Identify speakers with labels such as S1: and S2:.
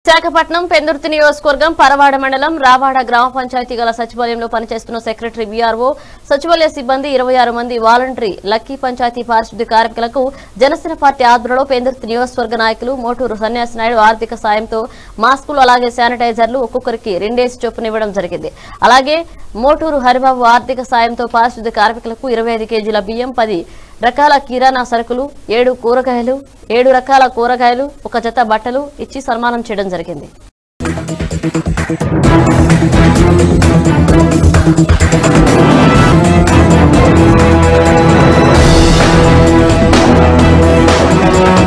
S1: విశాఖపట్నం పెందుర్తి నియోజకవర్గం పరవాడ మండలం రావాడ గ్రామ పంచాయతీ గల సచివాలయంలో పనిచేస్తున్న సెక్రటరీ బీఆర్ఓ సచివాలయ సిబ్బంది ఇరవై ఆరు మంది వాలంటరీ లక్కీ పంచాయతీ పారిశుద్ధ్య కార్మికులకు జనసేన పార్టీ ఆధ్వర్యంలో పెందుర్తి నియోజకవర్గ నాయకులు మోటూరు సన్యాసి నాయుడు ఆర్థిక సాయంతో మాస్కులు అలాగే శానిటైజర్లు ఒక్కొక్కరికి రెండేసి చొప్పున ఇవ్వడం జరిగింది అలాగే మోటూరు హరిబాబు ఆర్థిక సాయంతో పారిశుద్ధ్య కార్మికులకు ఇరవై ఐదు కేజీల బియ్యం పది రకాల కిరాణా సరుకులు ఏడు కూరగాయలు ఏడు రకాల కూరగాయలు ఒక జత బట్టలు ఇచ్చి సన్మానం చేయడం జరిగింది
S2: Thank